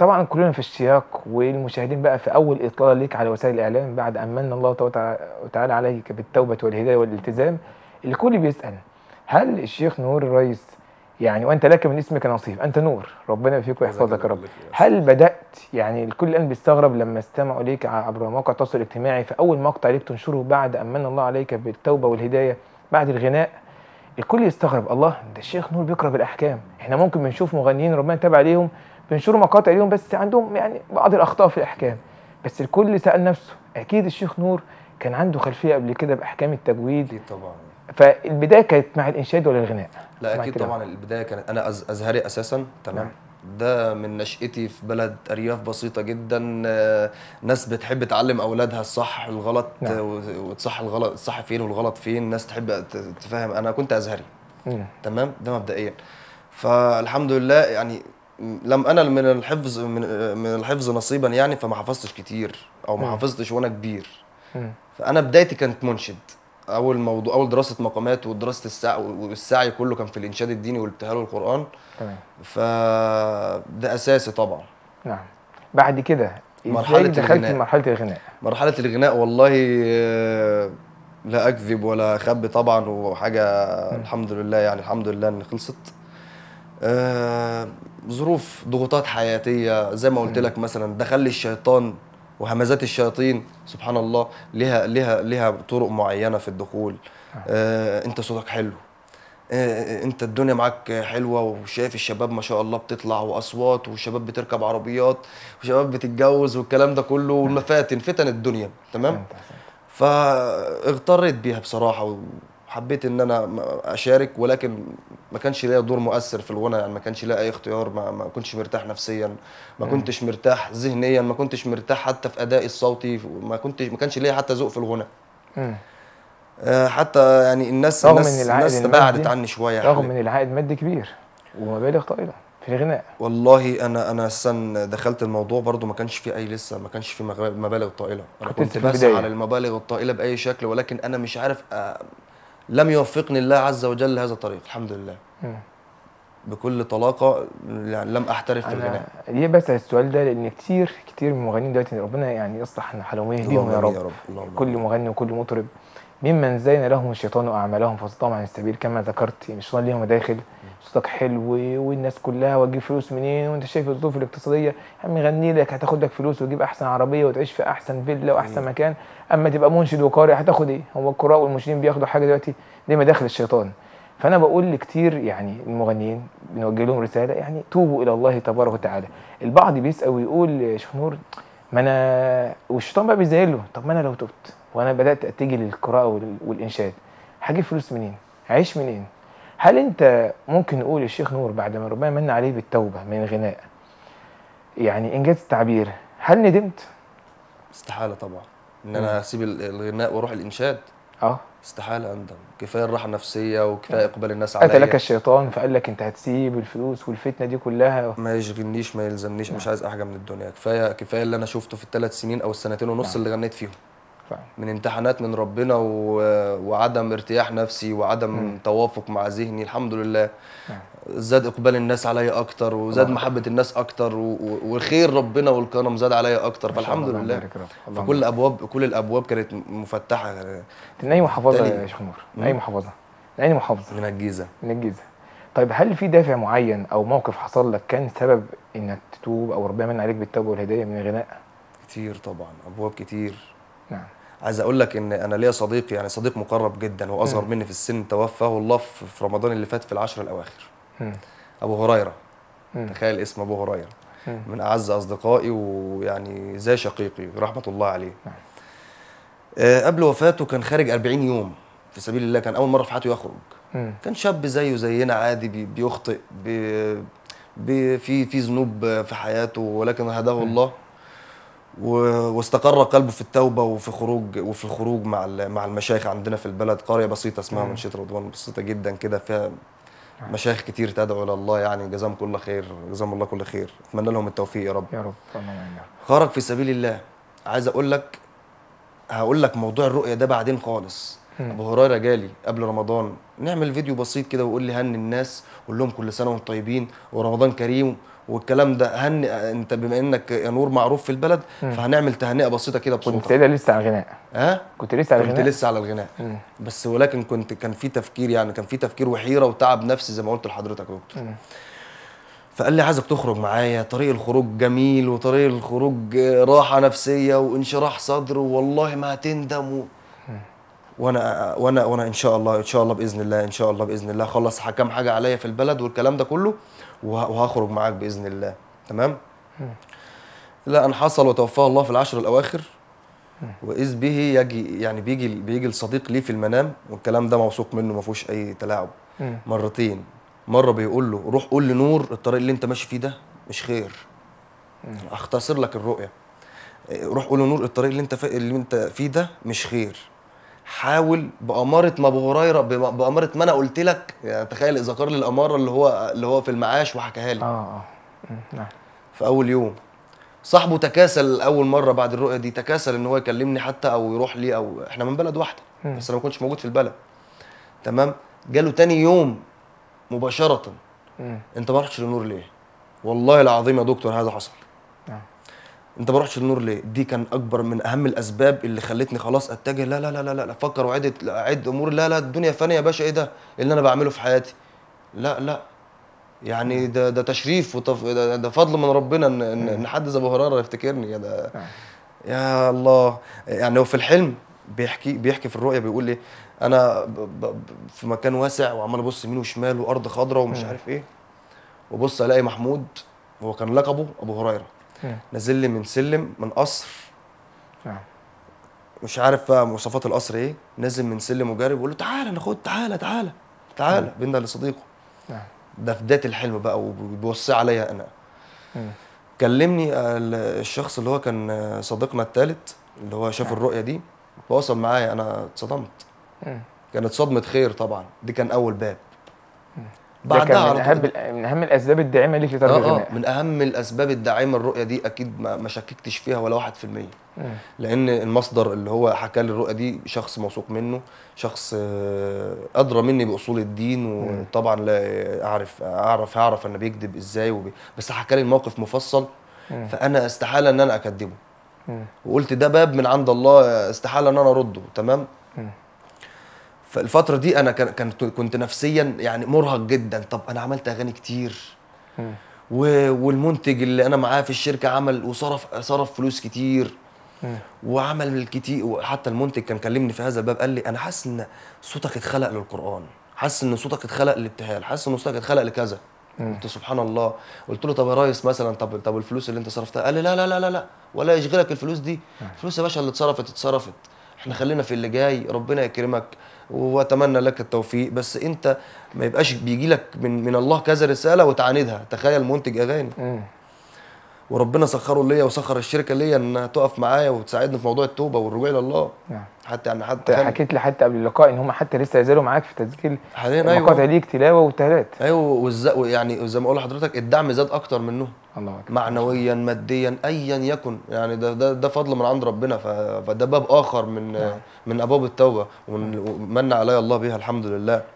طبعا كلنا في السياق والمشاهدين بقى في اول اطلاله ليك على وسائل الاعلام بعد ان من الله تعالى وتعالى عليك بالتوبه والهدايه والالتزام الكل بيسال هل الشيخ نور الرئيس يعني وانت لك من اسمك نصيب انت نور ربنا فيك ويحفظك يا رب هل بدات يعني الكل الان بيستغرب لما استمعوا ليك عبر مواقع التواصل الاجتماعي في اول مقطع ليك تنشره بعد ان من الله عليك بالتوبه والهدايه بعد الغناء الكل يستغرب الله ده الشيخ نور بيقرا بالاحكام احنا ممكن بنشوف مغنيين ربنا تابع عليهم بينشروا مقاطع ليهم بس عندهم يعني بعض الاخطاء في الاحكام بس الكل سال نفسه اكيد الشيخ نور كان عنده خلفيه قبل كده باحكام التجويد اكيد طبعا فالبدايه كانت مع الانشاد ولا الغناء لا مع اكيد كده. طبعا البدايه كانت انا أز- ازهري اساسا تمام نعم. ده من نشأتي في بلد أرياف بسيطة جدا آه، ناس بتحب تعلم أولادها الصح والغلط نعم. آه، وتصح الغلط الصح فين والغلط فين ناس تحب ت- تفهم أنا كنت أزهري مم. تمام ده مبدئيا فالحمد لله يعني لم أنا من الحفظ من من الحفظ نصيبا يعني فما حفظتش كتير أو ما مم. حفظتش وأنا كبير مم. فانا بدايتي كانت منشد اول موضوع اول دراسه مقامات ودراسه السعي والسعي كله كان في الانشاد الديني والابتهال والقران تمام فده اساسي طبعا نعم بعد كده مرحلة ازاي دخلت الغناء. مرحله الغناء مرحله الغناء والله آه، لا اكذب ولا اخبي طبعا وحاجه الحمد لله يعني الحمد لله ان خلصت آه، ظروف ضغوطات حياتيه زي ما قلت لك مثلا دخل لي الشيطان وهمزات الشياطين سبحان الله ليها ليها ليها طرق معينه في الدخول آه، انت صوتك حلو آه، انت الدنيا معاك حلوه وشايف الشباب ما شاء الله بتطلع واصوات وشباب بتركب عربيات وشباب بتتجوز والكلام ده كله والمفاتن فتن الدنيا تمام فهمت، فهمت. فاغتريت بيها بصراحه وحبيت ان انا م- اشارك ولكن ما كانش ليا دور مؤثر في الغنى يعني ما كانش ليا اي اختيار ما, ما كنتش مرتاح نفسيا ما كنتش مرتاح ذهنيا ما كنتش مرتاح حتى في ادائي الصوتي ما كنتش ما كانش ليا حتى ذوق في الغنى مم. آه، حتى يعني الناس رغم الناس, إن العائد الناس المادي- تباعدت عني شويه رغم حاليا. ان العائد مادي كبير ومبالغ طائله في الغناء والله انا انا السن دخلت الموضوع برضو ما كانش فيه اي لسه ما كانش فيه مغ- مبالغ طائله انا كنت كنت لسه في بسعى البداية. على المبالغ الطائله باي شكل ولكن انا مش عارف أ... لم يوفقني الله عز وجل لهذا الطريق الحمد لله مم. بكل طلاقه يعني لم احترف في انا الغناء ليه بسال السؤال ده لان كتير كتير من المغنيين دلوقتي ربنا يعني يصلح حالهم ويهديهم يا اللهم رب اللهم كل مغني وكل مطرب ممن زين لهم الشيطان اعمالهم فصدهم عن السبيل كما ذكرت يعني الشيطان ليهم مداخل صوتك حلو والناس كلها وتجيب فلوس منين وانت شايف الظروف الاقتصاديه يا عم غني لك هتاخد لك فلوس وتجيب احسن عربيه وتعيش في احسن فيلا واحسن مكان اما تبقى منشد وقارئ هتاخد ايه هو القراء والمنشدين بياخدوا حاجه دلوقتي دي مداخل الشيطان فانا بقول لكتير يعني المغنيين بنوجه لهم رساله يعني توبوا الى الله تبارك وتعالى البعض بيسال ويقول يا شيخ نور ما انا والشيطان بقى بيزين له طب ما انا لو تبت وانا بدات اتجه للقراءه وال- والانشاد هجيب فلوس منين؟ هعيش منين؟ هل انت ممكن نقول الشيخ نور بعد ما ربنا من عليه بالتوبه من الغناء يعني انجاز التعبير هل ندمت؟ استحاله طبعا ان انا اسيب ال- الغناء واروح الانشاد اه استحاله اندم كفايه الراحه النفسيه وكفايه اقبال الناس اتى لك عليا الشيطان فقال لك انت هتسيب الفلوس والفتنه دي كلها ما يشغلنيش ما يلزمنيش مش عايز أي حاجه من الدنيا كفايه كفايه اللي انا شفته في الثلاث سنين او السنتين ونص نعم. اللي غنيت فيهم فعلا. من امتحانات من ربنا و... وعدم ارتياح نفسي وعدم مم. توافق مع ذهني الحمد لله نعم. زاد اقبال الناس عليا اكتر وزاد الله محبه الناس اكتر و... و- والخير ربنا والكرم زاد عليا اكتر ما شاء فالحمد الله، لله اللهم بارك يا رب. اللهم فكل ابواب كل الابواب كانت مفتحه من اي محافظه تاني. يا شيخ نور؟ من مم. اي محافظه؟ من اي محافظه؟ من الجيزه من الجيزه طيب هل في دافع معين او موقف حصل لك كان سبب انك تتوب او ربنا من عليك بالتوبه والهدايه من الغناء؟ كتير طبعا ابواب كتير نعم عايز اقول لك ان انا ليا صديق يعني صديق مقرب جدا واصغر مم. مني في السن توفاه الله في في رمضان اللي فات في العشر الاواخر مم. ابو هريره مم. تخيل اسم ابو هريره مم. من اعز اصدقائي ويعني زي شقيقي رحمه الله عليه نعم. آه، قبل وفاته كان خارج 40 يوم في سبيل الله كان اول مره في حياته يخرج مم. كان شاب زيه زينا عادي بي- بيخطئ بي بي في في ذنوب في حياته ولكن هداه الله و- واستقر قلبه في التوبه وفي خروج وفي الخروج مع ال- مع المشايخ عندنا في البلد قريه بسيطه اسمها مم. منشيه رضوان بسيطه جدا كده فيها مشايخ كتير تدعو الى الله يعني جزاهم كل خير جزاهم الله كل خير اتمنى لهم التوفيق يا رب يا رب اللهم امين يا رب. خرج في سبيل الله عايز اقول لك هقول لك موضوع الرؤيه ده بعدين خالص مم. ابو هريره جالي قبل رمضان نعمل فيديو بسيط كده ويقول لي هني الناس قول لهم كل سنه وانتم طيبين ورمضان كريم والكلام ده هني انت بما انك يا نور معروف في البلد فهنعمل تهنئه بسيطه كده كنت بصوتك ساعتها لسه على الغناء ها كنت لسه على كنت الغناء لسه على الغناء مم. بس ولكن كنت كان في تفكير يعني كان في تفكير وحيره وتعب نفسي زي ما قلت لحضرتك يا دكتور مم. فقال لي عايزك تخرج معايا طريق الخروج جميل وطريق الخروج راحه نفسيه وانشراح صدر والله ما هتندم و... وانا وانا وانا ان شاء الله ان شاء الله باذن الله ان شاء الله باذن الله خلص كام حاجه عليا في البلد والكلام ده كله وه- وهخرج معاك باذن الله تمام لا ان حصل وتوفاه الله في العشر الاواخر واذ به يجي يعني بيجي بيجي الصديق ليه في المنام والكلام ده موثوق منه ما فيهوش اي تلاعب مم. مرتين مره بيقول له روح قول لنور الطريق اللي انت ماشي فيه ده مش خير اختصر لك الرؤيه إيه، روح قول لنور الطريق اللي انت في اللي انت فيه ده مش خير حاول بأمارة ما أبو هريرة بم- بأمارة ما أنا قلت لك يعني تخيل إذا ذكر لي الأمارة اللي هو اللي هو في المعاش وحكاها لي اه اه مم. نعم في اول يوم صاحبه تكاسل اول مره بعد الرؤيه دي تكاسل ان هو يكلمني حتى او يروح لي او احنا من بلد واحده مم. بس انا ما كنتش موجود في البلد تمام جاله تاني يوم مباشره مم. انت ما رحتش للنور ليه والله العظيم يا دكتور هذا حصل نعم انت ما رحتش للنور ليه دي كان اكبر من اهم الاسباب اللي خلتني خلاص اتجه لا لا لا لا لا, لا فكر وعد اعد امور لا لا الدنيا فانيه يا باشا ايه ده اللي انا بعمله في حياتي لا لا يعني ده ده تشريف وتف... ده, ده فضل من ربنا ان ان إن حد زي ابو هريره يفتكرني يا ده نعم. يا الله يعني هو في الحلم بيحكي بيحكي في الرؤيه بيقول لي انا ب... ب... ب- في مكان واسع وعمال ابص يمين وشمال وارض خضراء ومش مم. عارف ايه وبص الاقي محمود هو كان لقبه ابو هريره مم. نازل لي من سلم من قصر نعم مش عارف بقى مواصفات القصر ايه نازل من سلم وجاري بيقول له تعالى ناخد تعالى تعالى تعالى بينا لصديقه نعم ده في بدايه الحلم بقى وبيوصي عليا انا مم. كلمني ال- الشخص اللي هو كان صديقنا الثالث اللي هو شاف الرؤيه دي تواصل معايا انا اتصدمت مم. كانت صدمه خير طبعا دي كان اول باب ده كان بعدها من على اهم طول من اهم الاسباب الداعمه ليك لترك اه اه الغناء من اهم الاسباب الداعمه الرؤيه دي اكيد ما ما شككتش فيها ولا واحد في المية مم. لان المصدر اللي هو حكى لي الرؤيه دي شخص موثوق منه شخص آه، ادرى مني باصول الدين وطبعا لا اعرف اعرف اعرف انا بيكذب ازاي وبي... بس حكى لي الموقف مفصل مم. فانا استحاله ان انا اكذبه مم. وقلت ده باب من عند الله استحاله ان انا ارده تمام مم. فالفتره دي انا كان- كنت كنت نفسيا يعني مرهق جدا طب انا عملت اغاني كتير مم. و- والمنتج اللي انا معاه في الشركه عمل وصرف صرف فلوس كتير مم. وعمل كتير وحتى المنتج كان كلمني في هذا الباب قال لي انا حاسس ان صوتك اتخلق للقران حاسس ان صوتك اتخلق للابتهال حاسس ان صوتك اتخلق لكذا مم. قلت سبحان الله قلت له طب يا ريس مثلا طب طب الفلوس اللي انت صرفتها قال لي لا لا لا لا لا ولا يشغلك الفلوس دي الفلوس يا باشا اللي اتصرفت اتصرفت احنا خلينا في اللي جاي ربنا يكرمك واتمنى لك التوفيق بس انت ما يبقاش بيجي لك من من الله كذا رساله وتعاندها تخيل منتج اغاني مم. وربنا سخره ليا وسخر الشركه ليا انها تقف معايا وتساعدني في موضوع التوبه والرجوع الى الله نعم حتى يعني انت حتى كان حكيت لي حتى قبل اللقاء ان هم حتى لسه يزالوا معاك في تسجيل حاليا مقاطع ايوه ليك تلاوه وابتهالات ايوه والز- يعني زي ما اقول لحضرتك الدعم زاد اكتر منهم الله اكبر معنويا ماديا ايا يكن يعني ده ده, ده فضل من عند ربنا ف- فده باب اخر من نعم. من ابواب التوبه ومن- ومن علي الله بها الحمد لله